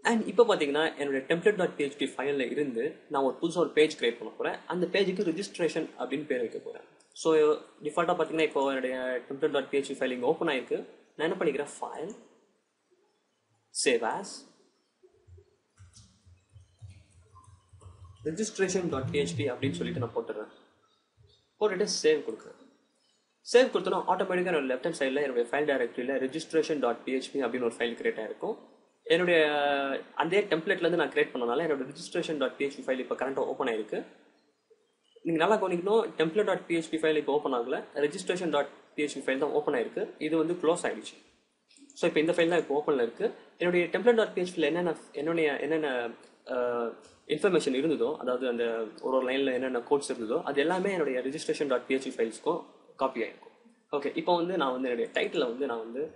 and இப்போ பார்த்தீங்கன்னா என்னோட டெம்ப்ளேட் டாட் பிஹெச்பி ஃபைலில் இருந்து நான் ஒரு புதுசாக ஒரு பேஜ் கிரியேட் பண்ண போகிறேன் அந்த பேஜுக்கு ரிஜிஸ்ட்ரேஷன் அப்படின்னு பேர் வைக்க போகிறேன் ஸோ டிஃபால்ட்டாக பார்த்தீங்கன்னா இப்போ என்னுடைய டெம்ப்ளேட் டாட் பிஹெச்பி ஃபைல் இங்கே ஓப்பன் ஆயிருக்கு நான் என்ன பண்ணிக்கிறேன் file save as registration dot PHP அப்படின்னு சொல்லிட்டு நான் போட்டுறேன் போட்டுட்டு சேவ் கொடுக்குறேன் சேவ் கொடுத்தோன்னா ஆட்டோமேட்டிக்காக என்னோட லெஃப்ட் ஹேண்ட் சைடில் என்னுடைய ஃபைல் டைரக்டரியில் ரெஜிஸ்ட்ரேஷன் டாட் பிஹெச்பி அப்படின்னு ஒரு ஃபைல் கிரியேட் ஆயிருக்கும் என்னுடைய அதே டெம்ப்ளேட்லேருந்து நான் கிரியேட் பண்ணனால என்னோட ரெஜிஸ்ட்ரேஷன் டாட் பிஹெச்பி ஃபைல் இப்போ கரண்ட்டாக ஓப்பன் ஆயிருக்கு நீங்கள் நல்லா கவனிக்கணும் டெம்ப்ளேட் டாட் பிஹெச்பி ஃபைல் இப்போ ஓப்பன் ஆகல ரெஜிஸ்ட்ரேஷன் டாட் பிஹெச்பி ஃபைல் தான் ஓப்பன் ஆயிருக்கு இது வந்து க்ளோஸ் ஆயிடுச்சு ஸோ இப்போ இந்த ஃபைல் தான் இப்போ ஓப்பனில் இருக்குது என்னுடைய டெம்ப்ளேட் டாட் பிஹெச்பியில் என்னென்ன என்னுடைய என்னென்ன இன்ஃபர்மேஷன் இருந்ததோ அதாவது அந்த ஒரு ஒரு லைனில் என்னென்ன கோட்ஸ் இருந்ததோ அது எல்லாமே என்னுடைய ரெஜிஸ்ட்ரேஷன் டாட் பிஹெச்பி ஃபைல்ஸ்க்கும் காப்பி ஆகிருக்கும் ஓகே இப்போ வந்து நான் வந்து என்னுடைய டைட்டில் வந்து நான் வந்து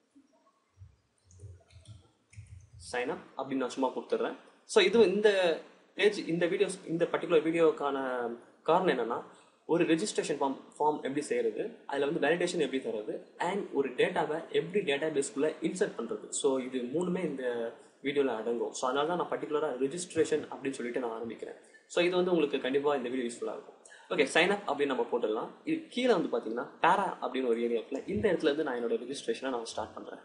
சைன் அப் அப்படின்னு நான் சும்மா கொடுத்துட்றேன் ஸோ இது இந்த பேஜ் இந்த வீடியோஸ் இந்த பர்டிகுலர் வீடியோக்கான காரணம் என்னன்னா ஒரு ரெஜிஸ்ட்ரேஷன் ஃபார்ம் ஃபார்ம் எப்படி செய்யறது அதில் வந்து வேலிடேஷன் எப்படி தர்றது அண்ட் ஒரு டேட்டாவை எப்படி டேட்டா பேஸ்க்குள்ளே இன்சர்ட் பண்ணுறது ஸோ இது மூணுமே இந்த வீடியோவில் அடங்கும் ஸோ அதனால தான் நான் பர்டிகுலராக ரெஜிஸ்ட்ரேஷன் அப்படின்னு சொல்லிட்டு நான் ஆரம்பிக்கிறேன் ஸோ இது வந்து உங்களுக்கு கண்டிப்பாக இந்த வீடியோ யூஸ்ஃபுல்லாக இருக்கும் ஓகே சைன் அப் அப்படின்னு நம்ம போட்டுடலாம் இது கீழே வந்து பார்த்தீங்கன்னா பேரா அப்படின்னு ஒரு ஏரியா இருக்குல்ல இந்த இடத்துல இருந்து நான் என்னோட ரெஜிஸ்ட்ரேஷனை நான் ஸ்டார்ட் பண்ணுறேன்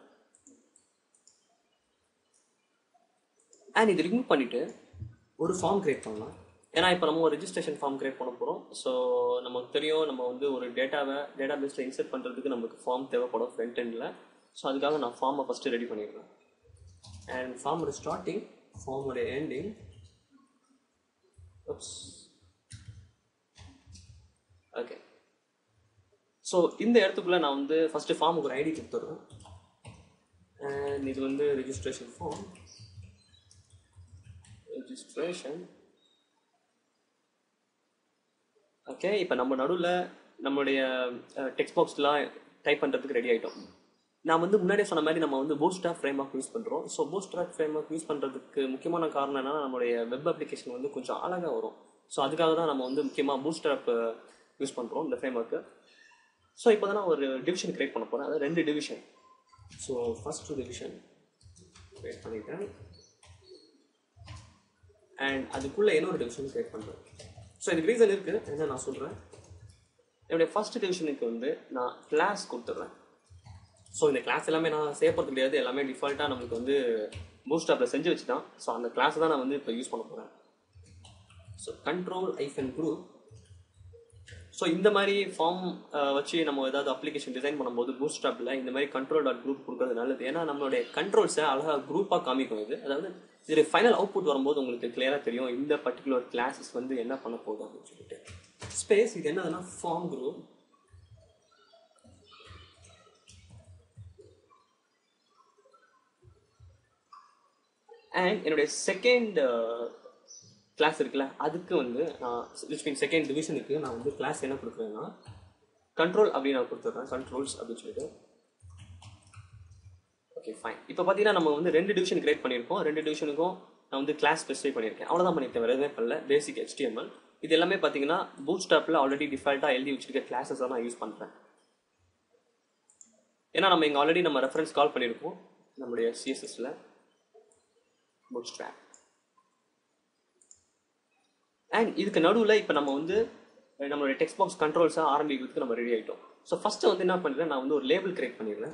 அண்ட் இது ரிமூவ் பண்ணிட்டு ஒரு ஃபார்ம் கிரியேட் பண்ணலாம் ஏன்னா இப்போ நம்ம ஒரு ரெஜிஸ்ட்ரேஷன் ஃபார்ம் கிரியேட் பண்ண போகிறோம் ஸோ நமக்கு தெரியும் நம்ம வந்து ஒரு டேட்டாவை டேட்டா பேஸில் இன்சர்ட் பண்ணுறதுக்கு நமக்கு ஃபார்ம் தேவைப்படும் ஃப்ரண்ட் எண்டில் ஸோ அதுக்காக நான் ஃபார்மை ஃபஸ்ட்டு ரெடி பண்ணிடுறேன் அண்ட் ஃபார்மோட ஸ்டார்டிங் ஃபார்மோட எண்டிங் ஓகே ஸோ இந்த இடத்துக்குள்ள நான் வந்து ஃபர்ஸ்ட் ஃபார்முக்கு ஒரு ஐடி கொடுத்துட்றேன் அண்ட் இது வந்து ரெஜிஸ்ட்ரேஷன் ஃபார்ம் ரெஜிஸ்ட்ரேஷன் ஓகே இப்போ நம்ம நடுவில் நம்மளுடைய டெக்ஸ்ட் பாக்ஸ்லாம் டைப் பண்ணுறதுக்கு ரெடி ஆகிட்டோம் நான் வந்து முன்னாடியே சொன்ன மாதிரி நம்ம வந்து பூஸ்டாக் ஃப்ரேம் ஒர்க் யூஸ் பண்ணுறோம் so bootstrap framework use பண்ணுறதுக்கு முக்கியமான காரணம் என்னன்னா நம்மளுடைய வெப் அப்ளிகேஷன் வந்து கொஞ்சம் அழகாக வரும் ஸோ அதுக்காக தான் நம்ம வந்து முக்கியமாக பூஸ்டாப் யூஸ் பண்ணுறோம் இந்த ஃப்ரேம் ஒர்க்கு ஸோ இப்போ தான் நான் ஒரு டிவிஷன் கிரியேட் பண்ண போகிறேன் அதாவது ரெண்டு division so first division create பண்ணிட்டேன் அண்ட் அதுக்குள்ளே இன்னொரு டிவிஷன் கிரியேட் பண்ணுறேன் ஸோ இதுக்கு ரீசன் இருக்குது என்ன நான் சொல்கிறேன் என்னுடைய ஃபர்ஸ்ட் டிவிஷனுக்கு வந்து நான் கிளாஸ் கொடுத்துட்றேன் ஸோ இந்த கிளாஸ் எல்லாமே நான் சேவ் பண்ண முடியாது எல்லாமே டிஃபால்ட்டாக நம்மளுக்கு வந்து பூஸ்டாப்பில் செஞ்சு வச்சு தான் ஸோ அந்த கிளாஸ் தான் நான் வந்து இப்போ யூஸ் பண்ண போகிறேன் so control hyphen group so இந்த மாதிரி ஃபார்ம் வச்சு நம்ம ஏதாவது அப்ளிகேஷன் டிசைன் பண்ணும்போது பூஸ்டாப்பில் இந்த மாதிரி கண்ட்ரோல் டாட் குரூப் கொடுக்குறது நல்லது ஏன்னா நம்மளுடைய கண்ட்ரோல்ஸை அழகாக குரூப்பாக காமிக்கும் இது அதாவது இது ஃபைனல் அவுட்புட் வரும்போது உங்களுக்கு கிளியராக தெரியும் இந்த பர்டிகுலர் கிளாஸஸ் வந்து என்ன பண்ண போகுது அப்படின்னு சொல்லிட்டு ஸ்பேஸ் இது என்னதுன்னா ஃபார்ம் குரூப் அண்ட் என்னுடைய செகண்ட் கிளாஸ் இருக்குல்ல அதுக்கு வந்து நான் விச் மீன் செகண்ட் டிவிஷனுக்கு நான் வந்து கிளாஸ் என்ன கொடுக்குறேன்னா கண்ட்ரோல் அப்படின்னு நான் கொடுத்துட்றேன் கண்ட்ரோல்ஸ் அப்படின்னு சொல்லிட்டு ஓகே ஃபைன் இப்போ பார்த்தீங்கன்னா நம்ம வந்து ரெண்டு டிவிஷன் கிரியேட் பண்ணியிருக்கோம் ரெண்டு டிவிஷனுக்கும் நான் வந்து கிளாஸ் ஸ்பெசிஃபை பண்ணியிருக்கேன் அவ்வளோதான் பண்ணியிருக்கேன் வேறு எதுவுமே பண்ணல பேசிக் HTML இது எல்லாமே பார்த்தீங்கன்னா பூட் ஸ்டாப்பில் ஆல்ரெடி டிஃபால்ட்டாக எழுதி வச்சிருக்க கிளாஸஸ் தான் நான் யூஸ் பண்ணுறேன் ஏன்னா நம்ம இங்கே ஆல்ரெடி நம்ம ரெஃபரன்ஸ் கால் பண்ணியிருக்கோம் நம்மளுடைய சிஎஸ்எஸ்ல பூட் ஸ்ட்ராப் அண்ட் இதுக்கு நடுவில் இப்போ நம்ம வந்து நம்மளுடைய டெக்ஸ்ட் பாக்ஸ் கண்ட்ரோல்ஸாக ஆரம்பிக்கிறதுக்கு நம்ம ரெடி ஆகிட்டோம் ஸோ ஃபஸ்ட்டு வந்து என்ன பண்ணுறேன் நான் வந்து ஒரு லேபிள் கிரியேட் பண்ணிடுறேன்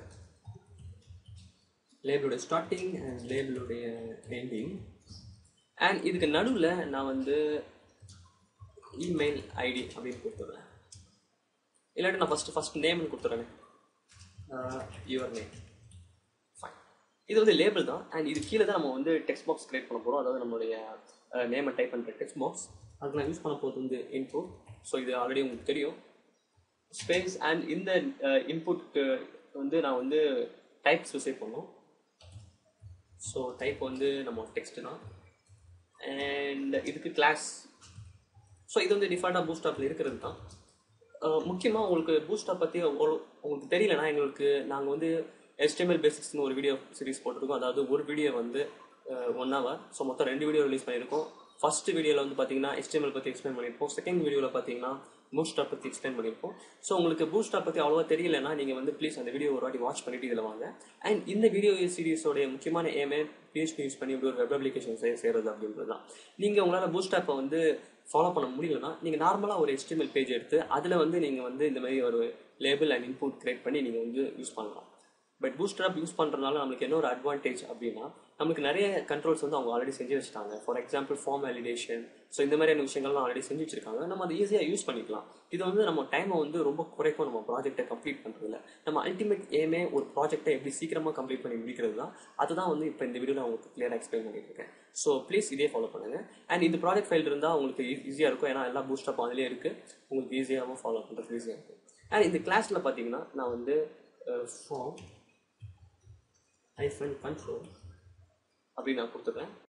லேபிளோட ஸ்டார்டிங் அண்ட் லேபிளுடைய எண்டிங் அண்ட் இதுக்கு நடுவில் நான் வந்து இமெயில் ஐடி அப்படின்னு கொடுத்துட்றேன் இல்லாட்டி நான் ஃபஸ்ட்டு ஃபஸ்ட் நேம்னு கொடுத்துட்றேன் யுவர் நேம் ஃபைன் இது வந்து லேபிள் தான் அண்ட் இது கீழே தான் நம்ம வந்து டெக்ஸ்ட் பாக்ஸ் கிரியேட் பண்ண போகிறோம் அதாவது நம்மளுடைய நேமை டைப் பண்ணுற டெக்ஸ்ட் பாக்ஸ் அதுக்கு நான் யூஸ் பண்ண போகிறது வந்து இன்புட் ஸோ இது ஆல்ரெடி உங்களுக்கு தெரியும் ஸ்பேஸ் அண்ட் இந்த இன்புட்க்கு வந்து நான் வந்து டைப் ஸ்பெசிஃபை பண்ணோம் ஸோ டைப் வந்து நம்ம டெக்ஸ்ட் தான் அண்ட் இதுக்கு கிளாஸ் ஸோ இது வந்து டிஃபால்ட்டாக பூஸ்டாப்பில் இருக்கிறது தான் முக்கியமாக உங்களுக்கு பூஸ்டாப் பற்றி உங்களுக்கு தெரியலனா எங்களுக்கு நாங்கள் வந்து HTML பேசிக்ஸ்னு ஒரு வீடியோ சீரிஸ் போட்டிருக்கோம் அதாவது ஒரு வீடியோ வந்து ஒன் ஹவர் ஸோ மொத்தம் ரெண்டு வீடியோ ரிலீஸ் பண்ணியிருக்கோம் ஃபர்ஸ்ட் வீடியோவில் வந்து பார்த்தீங்கன்னா HTML பற்றி எக்ஸ்பிளைன் பண்ணியிருப்போம் செகண்ட் வீடியோவில் பார்த்தீங்கன்னா பூஸ்டாப் பற்றி எக்ஸ்பிளைன் பண்ணியிருப்போம் ஸோ உங்களுக்கு பூஸ்டாப் பற்றி அவ்வளோவா தெரியலன்னா நீங்கள் வந்து ப்ளீஸ் அந்த வீடியோ ஒரு வாட்டி வாட்ச் பண்ணிட்டு இதில் வாங்க அண்ட் இந்த வீடியோ சீரிஸோடைய முக்கியமான ஏமே பிஹெச்பி யூஸ் பண்ணி இப்படி ஒரு வெப் அப்ளிகேஷன் செய்கிறது அப்படின்றது தான் நீங்கள் உங்களால் பூஸ்டாப்பை வந்து ஃபாலோ பண்ண முடியலன்னா நீங்கள் நார்மலாக ஒரு HTML பேஜ் எடுத்து அதில் வந்து நீங்கள் வந்து இந்த மாதிரி ஒரு லேபிள் அண்ட் இன்புட் கிரியேட் பண்ணி நீங்கள் வந்து யூஸ் பண்ணலாம் பட் பூஸ்டர் யூஸ் பண்ணுறதுனால நம்மளுக்கு என்ன ஒரு அட்வான்டேஜ் அப்படின்னா நம்மளுக்கு நிறைய கண்ட்ரோல்ஸ் வந்து அவங்க ஆல்ரெடி செஞ்சு வச்சுட்டாங்க for example form validation so இந்த மாதிரியான விஷயங்கள்லாம் ஆல்ரெடி செஞ்சு வச்சிருக்காங்க நம்ம அதை ஈஸியாக யூஸ் பண்ணிக்கலாம் இது வந்து நம்ம டைமை வந்து ரொம்ப குறைக்கும் நம்ம ப்ராஜெக்ட்டை கம்ப்ளீட் பண்ணுறதுல நம்ம அல்டிமேட் ஏமே ஒரு ப்ராஜெக்ட்டை எப்படி சீக்கிரமாக கம்ப்ளீட் பண்ணி முடிக்கிறது தான் அதுதான் வந்து இப்போ இந்த வீடியோவில் உங்களுக்கு கிளியராக எக்ஸ்பிளைன் பண்ணிட்டு இருக்கேன் ஸோ ப்ளீஸ் இதே ஃபாலோ பண்ணுங்க அண்ட் இந்த ப்ராஜெக்ட் ஃபைல் இருந்தால் உங்களுக்கு ஈஸியாக இருக்கும் ஏன்னா எல்லா பூஸ்டப் அதுலேயே இருக்குது உங்களுக்கு ஈஸியாகவும் ஃபாலோ பண்ணுறது ஈஸியாக இருக்கும் அண்ட் இந்த கிளாஸில் பார்த்தீங்கன்னா நான் வந்து ஃபார்ம் hyphen control அப்படின்னு நான் கொடுத்துட்றேன்